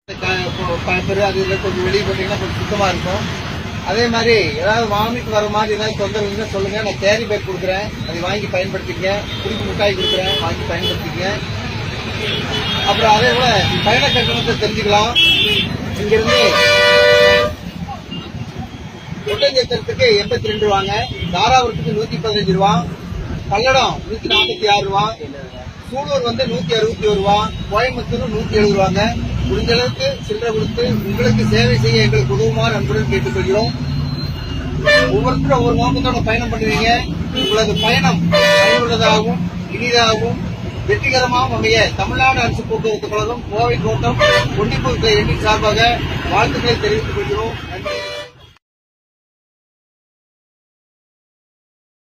paper அது இதில் கொஞ்சம் வெளியே போட்டீங்கன்னா கொஞ்சம் சுத்தமா இருக்கும் அதே மாதிரி ஏதாவது வாமிட் வர மாதிரி ஏதாவது தொந்தரவு இருந்தா சொல்லுங்க நான் கேரி பேக் கொடுக்குறேன் அதை வாங்கி பயன்படுத்திக்க குடிப்பு மிட்டாய் கொடுக்குறேன் வாங்கி பயன்படுத்திக்க அப்புறம் அதே போல பயண கட்டணத்தை தெரிஞ்சுக்கலாம் இங்கிருந்து ஒட்டஞ்சத்திரத்துக்கு எண்பத்தி ரெண்டு ரூபாங்க தாராபுரத்துக்கு நூத்தி பதினஞ்சு ரூபா பல்லடம் நூத்தி நாற்பத்தி ஆறு ரூபா சூலூர் வந்து நூத்தி அறுபத்தி ஒரு ரூபா கோயம்புத்தூர் நூத்தி எழுபது ரூபாங்க முடிஞ்ச அளவுக்கு சில்லறை கொடுத்து உங்களுக்கு சேவை செய்ய எங்களுக்கு உதவுமாறு அன்புடன் கேட்டுக்கொள்கிறோம் ஒவ்வொருத்தரும் ஒவ்வொரு நோக்கத்தோட பயணம் பண்ணுவீங்க உங்களது பயணம் பயனுள்ளதாகவும் இனிதாகவும் வெற்றிகரமாகவும் அமைய தமிழ்நாடு அரசு போக்குவரத்து கழகம் கோவை கோட்டம் கொண்டிப்பூர் எண்ணின் சார்பாக வாழ்த்துக்களை தெரிவித்துக் கொள்கிறோம் நன்றி